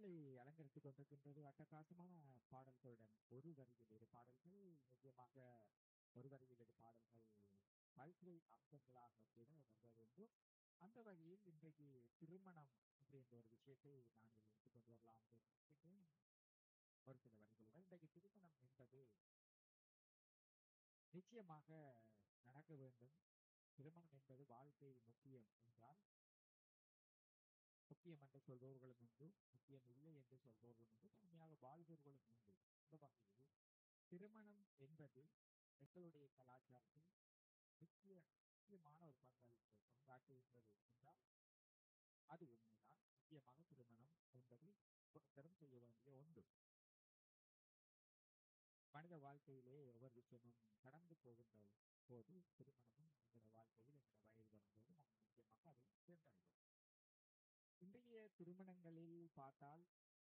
காற்றலை அலங்கரித்துக் கொண்டிருக்கின்றது அட்டகாசமான பாடல்களுடன் ஒரு வரியில் இரு பாடல்கள் நிச்சயமாக ஒரு வரியில் இரு பாடல்கள் பல்சுவை அம்சங்களாக கூட வருவது உண்டு அந்த வகையில் இன்றைக்கு திருமணம் அப்படின்ற ஒரு விஷயத்தை நாங்கள் எடுத்துக்கொண்டு வரலாம் என்று நினைக்கின்றேன் ஒரு சில வரிகளுடன் இன்றைக்கு திருமணம் என்பது நிச்சயமாக நடக்க வேண்டும் திருமணம் என்பது வாழ்க்கை முக்கியம் என்றால் முக்கியம் என்று சொல்பவர்களும் உண்டு முக்கியம் இல்லை என்று சொல்பவர்களும் உண்டு தனியாக வாழ்பவர்களும் உண்டு இந்த வகையில் திருமணம் என்பது எங்களுடைய கலாச்சாரத்தில் முக்கிய முக்கியமான ஒரு பங்களிப்பு பங்காற்றுகின்றது என்றால் அது உண்மைதான் முக்கியமாக திருமணம் என்பது ஒருத்தரும் செய்ய வேண்டிய ஒன்று மனித வாழ்க்கையிலே ஒவ்வொரு விஷயமும் கடந்து போகின்ற போது திருமணமும் எங்களோட வாழ்க்கையில் எங்களோட வயது வரும்போது நாங்கள் நிச்சயமாக அதை சேர்ந்தடைவோம் இன்றைய திருமணங்களில் பார்த்தால்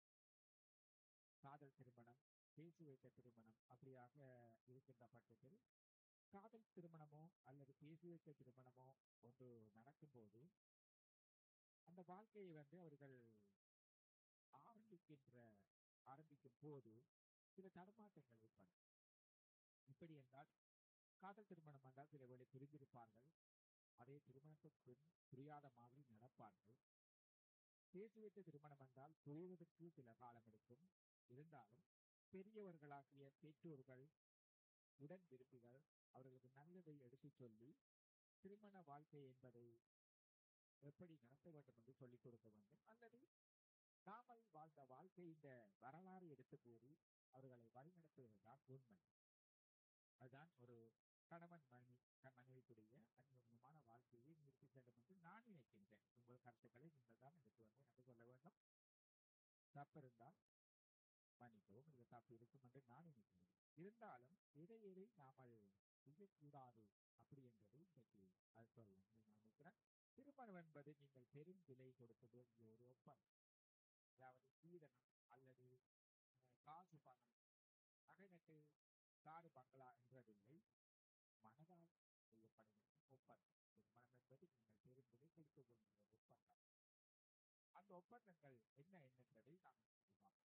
காதல் திருமணம் பேசி வைத்த திருமணம் அப்படியாக இருக்கின்ற பட்சத்தில் காதல் திருமணமோ அல்லது பேசி வைத்த திருமணமோ ஒன்று நடக்கும்போது அந்த வாழ்க்கையை வந்து அவர்கள் ஆரம்பிக்கின்ற ஆரம்பிக்கும் போது சில தடுமாற்றங்கள் ஏற்படும் இப்படி என்றால் காதல் திருமணம் என்றால் சில வேளை புரிந்திருப்பார்கள் அதே திருமணத்துக்கு புரியாத மாதிரி நடப்பார்கள் பேசி வைத்த திருமணம் என்றால் புரிவதற்கு சில காலம் எடுக்கும் இருந்தாலும் பெரியவர்களாகிய பெற்றோர்கள் உடன் விரும்பிகள் அவர்களுக்கு நல்லதை எடுத்துச் சொல்லி திருமண வாழ்க்கை என்பதை எப்படி நடத்த வேண்டும் என்று சொல்லிக் கொடுக்க வேண்டும் அல்லது நாமல் வாழ்ந்த வாழ்க்கை இந்த வரலாறு எடுத்து கூறி அவர்களை வழிநடத்துவதுதான் உண்மை அதுதான் ஒரு கணவன் மனைவி மனைவிக்குரிய அந்யோன்யமான வாழ்க்கையை நிறுத்தி செல்லும் என்று நான் நினைக்கின்றேன் உங்கள் கருத்துக்களை நீங்கள் தான் எடுத்து வந்து எனக்கு சொல்ல வேண்டும் தப்பு இருந்தால் மன்னிக்கவும் இது தப்பு இருக்கும் என்று நான் நினைக்கிறேன் இருந்தாலும் எதை எதை நாமல் செய்யக்கூடாது அப்படி என்பதை இன்றைக்கு அது சொல்லலாம் நான் நினைக்கிறேன் திருமணம் என்பது நீங்கள் பெரும் விலை கொடுக்க வேண்டிய ஒரு ஒப்பந்தம் அதாவது சீதனம் அல்லது காசு பணம் நகைநட்டு காடு பங்களா என்றதில்லை மனதால் செய்யப்படுகின்ற ஒப்பந்தம் திருமணம் என்பது நீங்கள் பெரும் விலை கொடுக்க வேண்டிய ஒப்பந்தம் அந்த ஒப்பந்தங்கள் என்ன என்னன்றதை நாம் பார்ப்போம்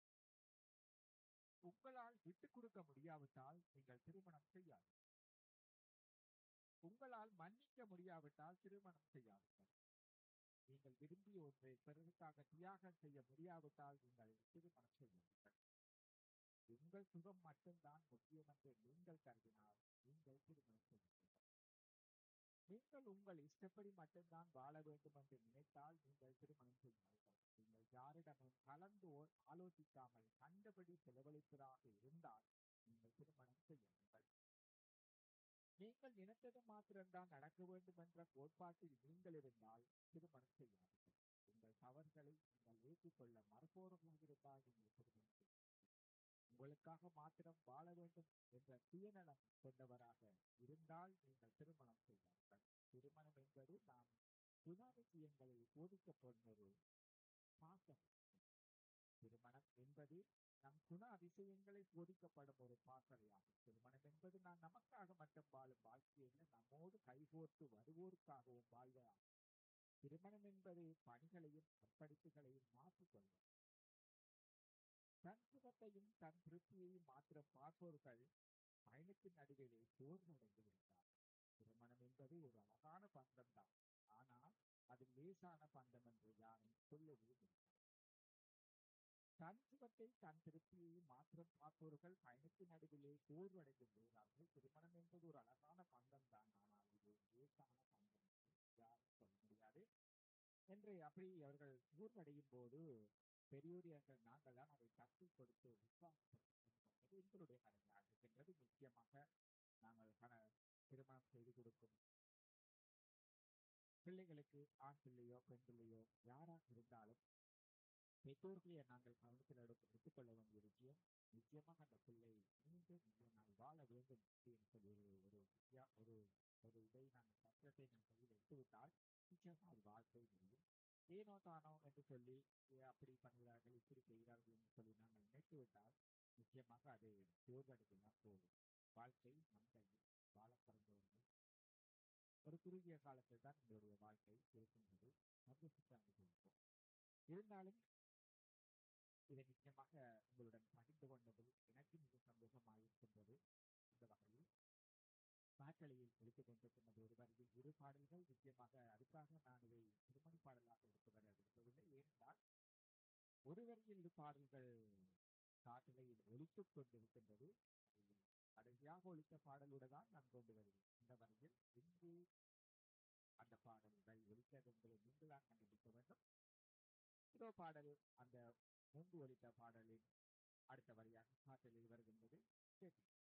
உங்களால் விட்டுக் கொடுக்க முடியாவிட்டால் நீங்கள் திருமணம் செய்யாது உங்களால் மன்னிக்க முடியாவிட்டால் திருமணம் செய்யாதீர்கள் நீங்கள் விரும்பிய ஒன்றை பிறருக்காக தியாகம் செய்ய முடியாவிட்டால் நீங்கள் திருமணம் செய்யாதீர்கள் உங்கள் சுகம் மட்டும்தான் முக்கியம் என்று நீங்கள் கருதினால் நீங்கள் திருமணம் செய்யுங்கள் நீங்கள் உங்கள் இஷ்டப்படி மட்டும்தான் வாழ வேண்டும் என்று நினைத்தால் நீங்கள் திருமணம் செய்யாதீர்கள் நீங்கள் யாரிடமும் கலந்து ஆலோசிக்காமல் கண்டபடி செலவழிப்பதாக இருந்தால் நீங்கள் திருமணம் செய்யுங்கள் நீங்கள் நினைத்தது மாத்திரம்தான் நடக்க வேண்டும் என்ற கோட்பாட்டில் நீங்கள் இருந்தால் திருமணம் செய்யாதீர்கள் உங்கள் தவறுகளை நீங்கள் ஏற்றுக்கொள்ள மறுப்போர்களாக இருந்தால் நீங்கள் திருமணம் செய்யுங்கள் உங்களுக்காக மாத்திரம் வாழ வேண்டும் என்ற சுயநலம் கொண்டவராக இருந்தால் நீங்கள் திருமணம் செய்வார்கள் திருமணம் என்பது நாம் குணாதிசயங்களில் போதிக்கப்படும் ஒரு பாசம் திருமணம் என்பது நம் குண அதிசயங்களை போதிக்கப்படும் ஒரு பாசறையாகும் திருமணம் என்பது நான் நமக்காக மட்டும் வாழும் வாழ்க்கையில் நம்மோடு கைகோர்த்து வருவோருக்காகவும் வாழ்வதாகும் திருமணம் என்பது பணிகளையும் அர்ப்பணிப்புகளையும் மாற்றிக்கொள்வது தன் சுகத்தையும் தன் திருப்தியையும் மாத்திரம் பார்ப்பவர்கள் பயணத்தின் நடுவிலே சோர்வடைந்து விட்டார் திருமணம் என்பது ஒரு அழகான பந்தம் தான் ஆனால் அது லேசான பந்தம் என்று யாரும் சொல்லவே முடியாது தன் சுகத்தை தன் திருப்தியை மாத்திரம் பார்ப்பவர்கள் பயணத்தின் நடுவிலே சோர்வடைந்து விடுகிறார்கள் திருமணம் என்பது ஒரு அழகான பந்தம் தான் ஆனால் இது ஒரு லேசான பந்தம் யாரும் சொல்ல முடியாது என்று அப்படி அவர்கள் சோர்வடையும் போது பெரியோரியர்கள் நாங்கள் தான் அதை தட்டி கொடுத்து விசுவாசப்படுத்துவது எங்களுடைய கடமையாக இருக்கின்றது நிச்சயமாக நாங்கள் கண திருமணம் செய்து கொடுக்கும் பிள்ளைகளுக்கு ஆண் பிள்ளையோ பெண் பிள்ளையோ யாராக இருந்தாலும் பெற்றோர்களை நாங்கள் கவனத்தில் எடுத்து எடுத்துக்கொள்ள வேண்டிய விஷயம் நிச்சயமாக அந்த பிள்ளை மீண்டும் நாங்கள் வாழ வேண்டும் அப்படின்னு சொல்லி ஒரு ஒரு ஒரு ஒரு இதை நாங்கள் சத்தியத்தை நம் கையில் எடுத்துவிட்டால் நிச்சயமாக அது வாழ்க்கை முடியும் ஏனோ தானோ என்று சொல்லி அப்படி பண்ணுகிறார்கள் இப்படி செய்கிறார்கள் என்று சொல்லி நாங்கள் நினைத்து விட்டால் நிச்சயமாக அது சோர்வடைந்து தான் போகும் வாழ்க்கை நம் கையில் வாழ பிறந்தவர்கள் ஒரு குறுகிய காலத்தில் தான் எங்களுடைய வாழ்க்கை இருக்கின்றது சந்தோஷத்தை அனுபவிப்போம் இருந்தாலும் இதை நிச்சயமாக உங்களுடன் பகிர்ந்து கொண்டதில் எனக்கு மிக சந்தோஷமாக இருக்கின்றது இந்த வகையில் பாட்டலையில் ஒழித்துக் கொண்டிருக்கின்றது ஒரு வரியில் இரு பாடல்கள் நிச்சயமாக அதுக்காக நான் இதை திருமணி பாடலாக எடுத்து வர விரும்பவில்லை ஏனென்றால் ஒரு வரியில் இரு பாடல்கள் காட்டலையில் ஒழித்துக் கொண்டிருக்கின்றது கடைசியாக ஒழித்த பாடலோடு தான் நான் கொண்டு வருவேன் இந்த வரியில் இங்கு அந்த பாடல்கள் ஒழித்தது என்பதை நீங்கள் தான் கண்டுபிடிக்க வேண்டும் இதோ பாடல் அந்த முன்பு ஒழித்த பாடலின் அடுத்த வரியாக காட்டலில் வருகின்றது கேட்டு